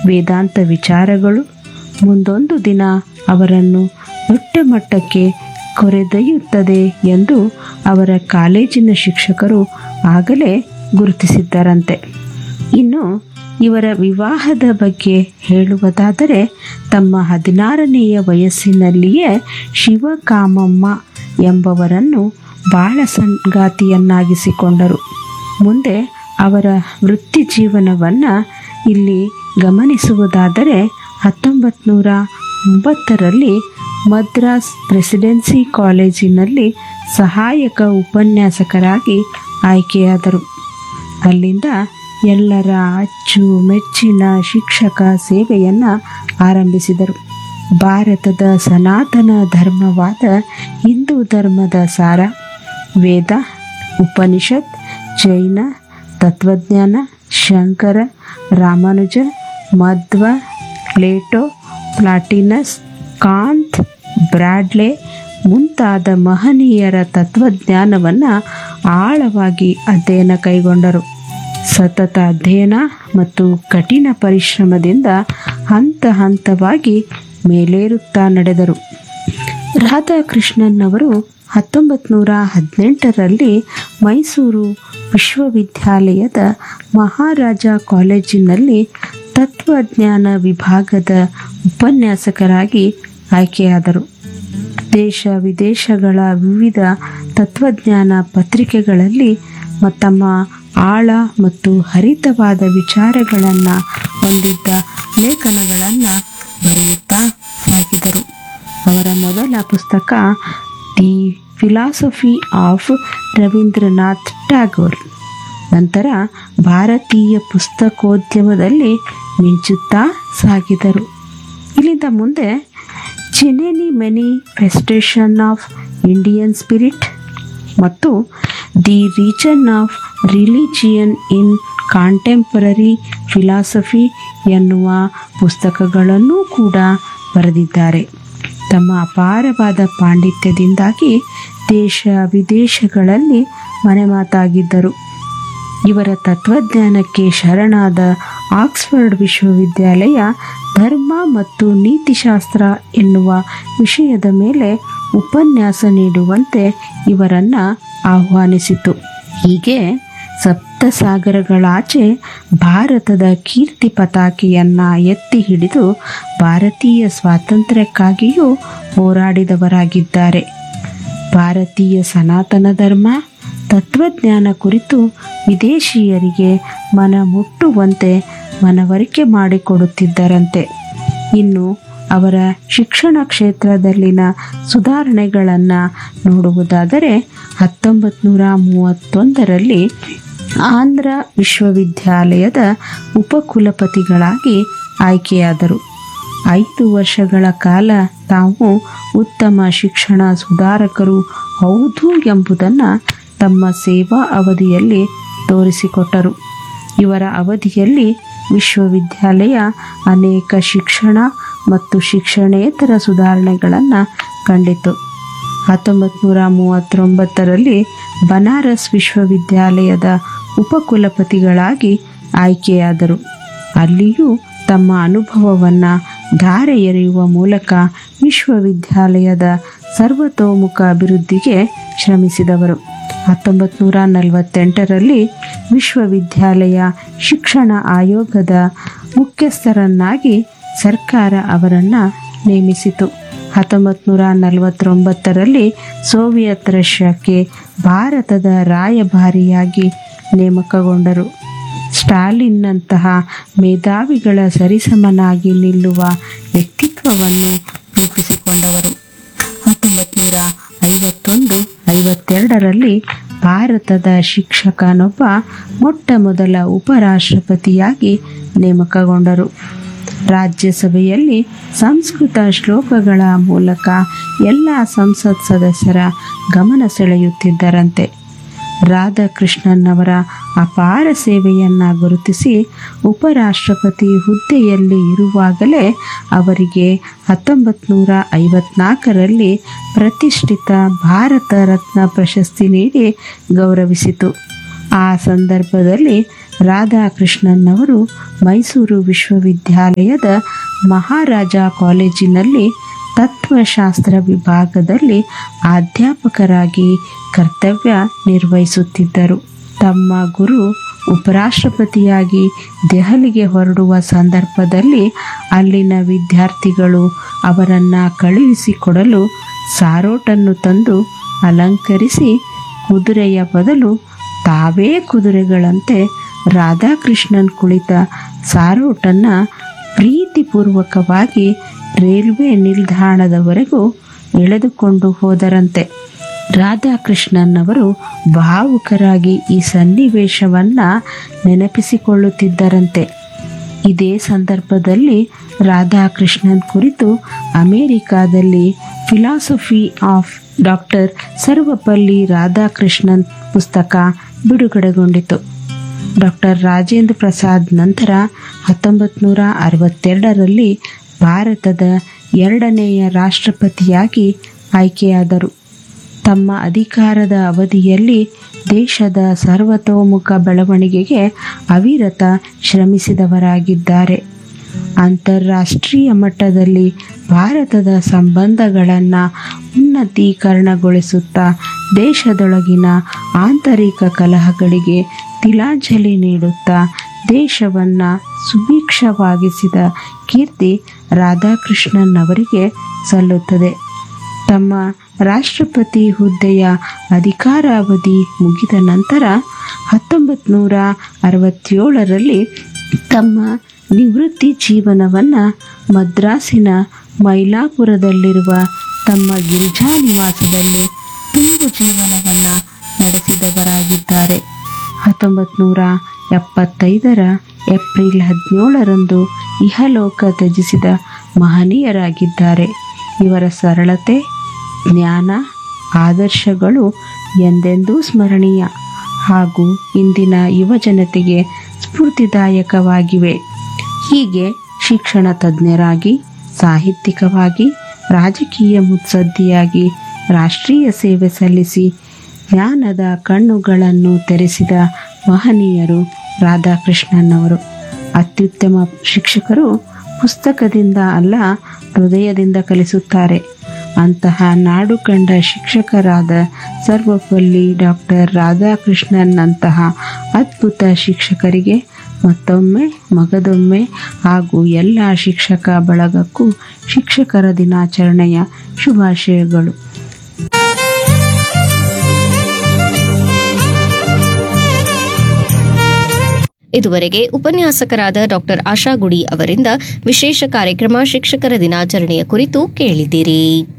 ವೇದಾಂತ ವಿಚಾರಗಳು ಮುಂದೊಂದು ದಿನ ಅವರನ್ನು ದೊಡ್ಡ ಮಟ್ಟಕ್ಕೆ ಕೊರೆದೊಯ್ಯುತ್ತದೆ ಎಂದು ಅವರ ಕಾಲೇಜಿನ ಶಿಕ್ಷಕರು ಆಗಲೇ ಗುರುತಿಸಿದ್ದರಂತೆ ಇನ್ನು ಇವರ ವಿವಾಹದ ಬಗ್ಗೆ ಹೇಳುವುದಾದರೆ ತಮ್ಮ ಹದಿನಾರನೆಯ ವಯಸ್ಸಿನಲ್ಲಿಯೇ ಶಿವಕಾಮಮ್ಮ ಎಂಬವರನ್ನು ಬಾಳ ಸಂಗಾತಿಯನ್ನಾಗಿಸಿಕೊಂಡರು ಮುಂದೆ ಅವರ ವೃತ್ತಿ ಜೀವನವನ್ನು ಇಲ್ಲಿ ಗಮನಿಸುವುದಾದರೆ ಹತ್ತೊಂಬತ್ತು ನೂರ ಒಂಬತ್ತರಲ್ಲಿ ಮದ್ರಾಸ್ ಪ್ರೆಸಿಡೆನ್ಸಿ ಕಾಲೇಜಿನಲ್ಲಿ ಸಹಾಯಕ ಉಪನ್ಯಾಸಕರಾಗಿ ಆಯ್ಕೆಯಾದರು ಅಲ್ಲಿಂದ ಎಲ್ಲರ ಅಚ್ಚು ಮೆಚ್ಚಿನ ಶಿಕ್ಷಕ ಸೇವೆಯನ್ನು ಆರಂಭಿಸಿದರು ಭಾರತದ ಸನಾತನ ಧರ್ಮವಾದ ಹಿಂದೂ ಧರ್ಮದ ಸಾರ ವೇದ ಉಪನಿಷತ್ ಜೈನ ತತ್ವಜ್ಞಾನ Shankara Ramanuja Madhva Plato Plotinus Kant Bradley ಮುಂತಾದ ಮಹನೀಯರ ತತ್ವಜ್ಞಾನವನ್ನು ಆಳವಾಗಿ ಅಧ್ಯಯನ ಕೈಗೊಂಡರು ಸತತ ಅಧ್ಯಯನ ಮತ್ತು ಕಠಿಣ ಪರಿಶ್ರಮದಿಂದ ಹಂತ ಹಂತವಾಗಿ ಮೇಲೇರುತ್ತಾ ನಡೆದರು ರಾಧಾಕೃಷ್ಣನ್ ಅವರು ಹತ್ತೊಂಬತ್ತು ನೂರ ಹದಿನೆಂಟರಲ್ಲಿ ಮೈಸೂರು ವಿಶ್ವವಿದ್ಯಾಲಯದ ಮಹಾರಾಜ ಕಾಲೇಜಿನಲ್ಲಿ ತತ್ವಜ್ಞಾನ ವಿಭಾಗದ ಉಪನ್ಯಾಸಕರಾಗಿ ಆಯ್ಕೆಯಾದರು ದೇಶ ವಿದೇಶಗಳ ವಿವಿಧ ತತ್ವಜ್ಞಾನ ಪತ್ರಿಕೆಗಳಲ್ಲಿ ಮ- ತಮ್ಮ ಆಳ ಮತ್ತು ಹರಿತವಾದ ವಿಚಾರಗಳನ್ನು ಹೊಂದಿದ್ದ ಲೇಖನಗಳನ್ನು ಬರೆಯುತ್ತಾ ಸಾಗಿದರು ಅವರ ಮೊದಲ ಪುಸ್ತಕ the philosophy of Rabindranath Tagore ನಂತರ ಭಾರತೀಯ ಪುಸ್ತಕೋದ್ಯಮದಲ್ಲಿ ಮಿಂಚುತ್ತಾ ಸಾಗಿದರು ಇಲ್ಲಿಂದ ಮುಂದೆ ಚಿನೆನಿ ಮೆನಿಫೆಸ್ಟೇಷನ್ ಆಫ್ ಇಂಡಿಯನ್ ಸ್ಪಿರಿಟ್ ಮತ್ತು the reign of religion in contemporary philosophy ಎನ್ನುವ ಪುಸ್ತಕಗಳನ್ನೂ ಕೂಡ ಬರೆದಿದ್ದಾರೆ ತಮ್ಮ ಅಪಾರವಾದ ಪಾಂಡಿತ್ಯದಿಂದಾಗಿ ದೇಶ ವಿದೇಶಗಳಲ್ಲಿ ಮನೆಮಾತಾಗಿದ್ದರು ಇವರ ತತ್ವಜ್ಞಾನಕ್ಕೆ ಶರಣಾದ ಆಕ್ಸ್ಫರ್ಡ್ ವಿಶ್ವವಿದ್ಯಾಲಯ ಧರ್ಮ ಮತ್ತು ನೀತಿಶಾಸ್ತ್ರ ಎನ್ನುವ ವಿಷಯದ ಮೇಲೆ ಉಪನ್ಯಾಸ ನೀಡುವಂತೆ ಇವರನ್ನು ಆಹ್ವಾನಿಸಿತು ಹೀಗೆ ಸಪ್ತಸಾಗರಗಳಾಚೆ ಭಾರತದ ಕೀರ್ತಿ ಪತಾಕೆಯನ್ನು ಎತ್ತಿ ಹಿಡಿದು ಭಾರತೀಯ ಸ್ವಾತಂತ್ರ್ಯಕ್ಕಾಗಿಯೂ ಹೋರಾಡಿದವರಾಗಿದ್ದಾರೆ ಭಾರತೀಯ ಸನಾತನ ಧರ್ಮ ತತ್ವಜ್ಞಾನ ಕುರಿತು ವಿದೇಶಿಯರಿಗೆ ಮನ ಮುಟ್ಟುವಂತೆ ಮನವರಿಕೆ ಮಾಡಿಕೊಡುತ್ತಿದ್ದರಂತೆ ಇನ್ನು ಅವರ ಶಿಕ್ಷಣ ಕ್ಷೇತ್ರದಲ್ಲಿನ ಸುಧಾರಣೆಗಳನ್ನು ನೋಡುವುದಾದರೆ ಹತ್ತೊಂಬತ್ತು ನೂರ ಮೂವತ್ತೊಂದರಲ್ಲಿ ಆಂಧ್ರ ವಿಶ್ವವಿದ್ಯಾಲಯದ ಉಪಕುಲಪತಿಗಳಾಗಿ ಆಯ್ಕೆಯಾದರು ಐದು ವರ್ಷಗಳ ಕಾಲ ತಾವು ಉತ್ತಮ ಶಿಕ್ಷಣ ಸುಧಾರಕರು ಹೌದು ಎಂಬುದನ್ನು ತಮ್ಮ ಸೇವಾ ಅವಧಿಯಲ್ಲಿ ತೋರಿಸಿಕೊಟ್ಟರು ಇವರ ಅವಧಿಯಲ್ಲಿ ವಿಶ್ವವಿದ್ಯಾಲಯ ಅನೇಕ ಶಿಕ್ಷಣ ಮತ್ತು ಶಿಕ್ಷಣೇತರ ಸುಧಾರಣೆಗಳನ್ನು ಕಂಡಿತು ಹತ್ತೊಂಬತ್ತು ನೂರ ಮೂವತ್ತೊಂಬತ್ತರಲ್ಲಿ ಬನಾರಸ್ ವಿಶ್ವವಿದ್ಯಾಲಯದ ಉಪಕುಲಪತಿಗಳಾಗಿ ಆಯ್ಕೆಯಾದರು ಅಲ್ಲಿಯೂ ತಮ್ಮ ಅನುಭವವನ್ನು ಧಾರೆ ಎರೆಯುವ ಮೂಲಕ ವಿಶ್ವವಿದ್ಯಾಲಯದ ಸರ್ವತೋಮುಖ ಅಭಿವೃದ್ಧಿಗೆ ಶ್ರಮಿಸಿದವರು ಹತ್ತೊಂಬತ್ತು ನೂರ ನಲವತ್ತೆಂಟರಲ್ಲಿ ವಿಶ್ವವಿದ್ಯಾಲಯ ಶಿಕ್ಷಣ ಆಯೋಗದ ಮುಖ್ಯಸ್ಥರನ್ನಾಗಿ ಸರ್ಕಾರ ಅವರನ್ನು ನೇಮಿಸಿತು ಹತ್ತೊಂಬತ್ತು ನೂರ ನಲವತ್ತೊಂಬತ್ತರಲ್ಲಿ ಸೋವಿಯತ್ ರಷ್ಯಾಕ್ಕೆ ಭಾರತದ ರಾಯಭಾರಿಯಾಗಿ ನೇಮಕಗೊಂಡರು ಸ್ಟಾಲಿನ್ನಂತಹ ಮೇಧಾವಿಗಳ ಸರಿಸಮನಾಗಿ ನಿಲ್ಲುವ ವ್ಯಕ್ತಿತ್ವವನ್ನು ರೂಪಿಸಿಕೊಂಡವರು ಹತ್ತೊಂಬತ್ತು ನೂರ ಐವತ್ತೊಂದು ಐವತ್ತೆರಡರಲ್ಲಿ ಭಾರತದ ಶಿಕ್ಷಕನೊಬ್ಬ ಮೊಟ್ಟ ಮೊದಲ ಉಪರಾಷ್ಟ್ರಪತಿಯಾಗಿ ನೇಮಕಗೊಂಡರು ರಾಜ್ಯಸಭೆಯಲ್ಲಿ ಸಂಸ್ಕೃತ ಶ್ಲೋಕಗಳ ಮೂಲಕ ಎಲ್ಲ ಸಂಸತ್ ಸದಸ್ಯರ ಗಮನ ಸೆಳೆಯುತ್ತಿದ್ದರಂತೆ ರಾಧಾಕೃಷ್ಣನ್ ಅವರ ಅಪಾರ ಸೇವೆಯನ್ನು ಗುರುತಿಸಿ ಉಪರಾಷ್ಟ್ರಪತಿ ಹುದ್ದೆಯಲ್ಲಿ ಇರುವಾಗಲೇ ಅವರಿಗೆ ಹತ್ತೊಂಬತ್ತು ನೂರ ಐವತ್ನಾಲ್ಕರಲ್ಲಿ ಪ್ರತಿಷ್ಠಿತ ಭಾರತ ರತ್ನ ಪ್ರಶಸ್ತಿ ನೀಡಿ ಗೌರವಿಸಿತು ಆ ಸಂದರ್ಭದಲ್ಲಿ ರಾಧಾಕೃಷ್ಣನ್ ಅವರು ಮೈಸೂರು ವಿಶ್ವವಿದ್ಯಾಲಯದ ಮಹಾರಾಜ ಕಾಲೇಜಿನಲ್ಲಿ ತತ್ವಶಾಸ್ತ್ರ ವಿಭಾಗದಲ್ಲಿ ಅಧ್ಯಾಪಕರಾಗಿ ಕರ್ತವ್ಯ ನಿರ್ವಹಿಸುತ್ತಿದ್ದರು ತಮ್ಮ ಗುರು ಉಪರಾಷ್ಟ್ರಪತಿಯಾಗಿ ದೆಹಲಿಗೆ ಹೊರಡುವ ಸಂದರ್ಭದಲ್ಲಿ ಅಲ್ಲಿನ ವಿದ್ಯಾರ್ಥಿಗಳು ಅವರನ್ನು ಕಳುಹಿಸಿಕೊಡಲು ಸಾರೋಟನ್ನು ತಂದು ಅಲಂಕರಿಸಿ ಕುದುರೆಯ ಬದಲು ತಾವೇ ಕುದುರೆಗಳಂತೆ ರಾಧಾಕೃಷ್ಣನ್ ಕುಳಿತ ಸಾರೋಟನ್ನು ಪ್ರೀತಿಪೂರ್ವಕವಾಗಿ ರೈಲ್ವೆ ನಿಲ್ದಾಣದವರೆಗೂ ಎಳೆದುಕೊಂಡು ಹೋದರಂತೆ ರಾಧಾಕೃಷ್ಣನ್ ಅವರು ಭಾವುಕರಾಗಿ ಈ ಸನ್ನಿವೇಶವನ್ನ ನೆನಪಿಸಿಕೊಳ್ಳುತ್ತಿದ್ದರಂತೆ ಇದೇ ಸಂದರ್ಭದಲ್ಲಿ ರಾಧಾಕೃಷ್ಣನ್ ಕುರಿತು ಅಮೆರಿಕಾದಲ್ಲಿ philosophy of doctor Sarvepalli Radhakrishnan ಪುಸ್ತಕ ಬಿಡುಗಡೆಗೊಂಡಿತು ಡಾಕ್ಟರ್ ರಾಜೇಂದ್ರ ಪ್ರಸಾದ್ ನಂತರ ಹತ್ತೊಂಬತ್ತು ನೂರ ಅರವತ್ತೆರಡರಲ್ಲಿ ಭಾರತದ ಎರಡನೆಯ ರಾಷ್ಟ್ರಪತಿಯಾಗಿ ಆಯ್ಕೆಯಾದರು ತಮ್ಮ ಅಧಿಕಾರದ ಅವಧಿಯಲ್ಲಿ ದೇಶದ ಸರ್ವತೋಮುಖ ಬೆಳವಣಿಗೆಗೆ ಅವಿರತ ಶ್ರಮಿಸಿದವರಾಗಿದ್ದಾರೆ ಅಂತಾರಾಷ್ಟ್ರೀಯ ಮಟ್ಟದಲ್ಲಿ ಭಾರತದ ಸಂಬಂಧಗಳನ್ನು ಉನ್ನತೀಕರಣಗೊಳಿಸುತ್ತಾ ದೇಶದೊಳಗಿನ ಆಂತರಿಕ ಕಲಹಗಳಿಗೆ ತಿಲಾಂಜಲಿ ನೀಡುತ್ತಾ ದೇಶವನ್ನು ಸುಭಿಕ್ಷವಾಗಿಸಿದ ಕೀರ್ತಿ ರಾಧಾಕೃಷ್ಣನ್ ಅವರಿಗೆ ಸಲ್ಲುತ್ತದೆ ತಮ್ಮ ರಾಷ್ಟ್ರಪತಿ ಹುದ್ದೆಯ ಅಧಿಕಾರಾವಧಿ ಮುಗಿದ ನಂತರ ಹತ್ತೊಂಬತ್ತು ನೂರ ಅರವತ್ತೇಳರಲ್ಲಿ ತಮ್ಮ ನಿವೃತ್ತಿ ಜೀವನವನ್ನು ಮದ್ರಾಸಿನ ಮೈಲಾಪುರದಲ್ಲಿರುವ ತಮ್ಮ ಗಿರಿಜಾ ನಿವಾಸದಲ್ಲಿ ತುಂಬು ಜೀವನವನ್ನು ನಡೆಸಿದವರಾಗಿದ್ದಾರೆ ಹತ್ತೊಂಬತ್ತು ನೂರ ಎಪ್ಪತ್ತೈದರ ಏಪ್ರಿಲ್ ಹದಿನೇಳರಂದು ಇಹಲೋಕ ತ್ಯಜಿಸಿದ ಮಹನೀಯರಾಗಿದ್ದಾರೆ ಇವರ ಸರಳತೆ ಜ್ಞಾನ ಆದರ್ಶಗಳು ಎಂದೆಂದೂ ಸ್ಮರಣೀಯ ಹಾಗೂ ಇಂದಿನ ಯುವಜನತೆಗೆ ಸ್ಫೂರ್ತಿದಾಯಕವಾಗಿವೆ ಹೀಗೆ ಶಿಕ್ಷಣ ತಜ್ಞರಾಗಿ ಸಾಹಿತ್ಯಿಕವಾಗಿ ರಾಜಕೀಯ ಮುತ್ಸದ್ದಿಯಾಗಿ ರಾಷ್ಟ್ರೀಯ ಸೇವೆ ಸಲ್ಲಿಸಿ ಜ್ಞಾನದ ಕಣ್ಣುಗಳನ್ನು ತೆರೆಸಿದ ಮಹನೀಯರು ರಾಧಾಕೃಷ್ಣನ್ ಅವರು ಅತ್ಯುತ್ತಮ ಶಿಕ್ಷಕರು ಪುಸ್ತಕದಿಂದ ಅಲ್ಲ ಹೃದಯದಿಂದ ಕಲಿಸುತ್ತಾರೆ ಅಂತಹ ನಾಡು ಕಂಡ ಶಿಕ್ಷಕರಾದ ಸರ್ವಪಲ್ಲಿ ಡಾಕ್ಟರ್ ರಾಧಾಕೃಷ್ಣನ್ನಂತಹ ಅದ್ಭುತ ಶಿಕ್ಷಕರಿಗೆ ಮತ್ತೊಮ್ಮೆ ಮಗದೊಮ್ಮೆ ಹಾಗೂ ಎಲ್ಲ ಶಿಕ್ಷಕ ಬಳಗಕ್ಕೂ ಶಿಕ್ಷಕರ ದಿನಾಚರಣೆಯ ಶುಭಾಶಯಗಳು ಇದುವರೆಗೆ ಉಪನ್ಯಾಸಕರಾದ ಡಾಕ್ಟರ್ ಆಶಾ ಗುಡಿ ಅವರಿಂದ ವಿಶೇಷ ಕಾರ್ಯಕ್ರಮ ಶಿಕ್ಷಕರ ದಿನಾಚರಣೆಯ ಕುರಿತು ಕೇಳಿದಿರಿ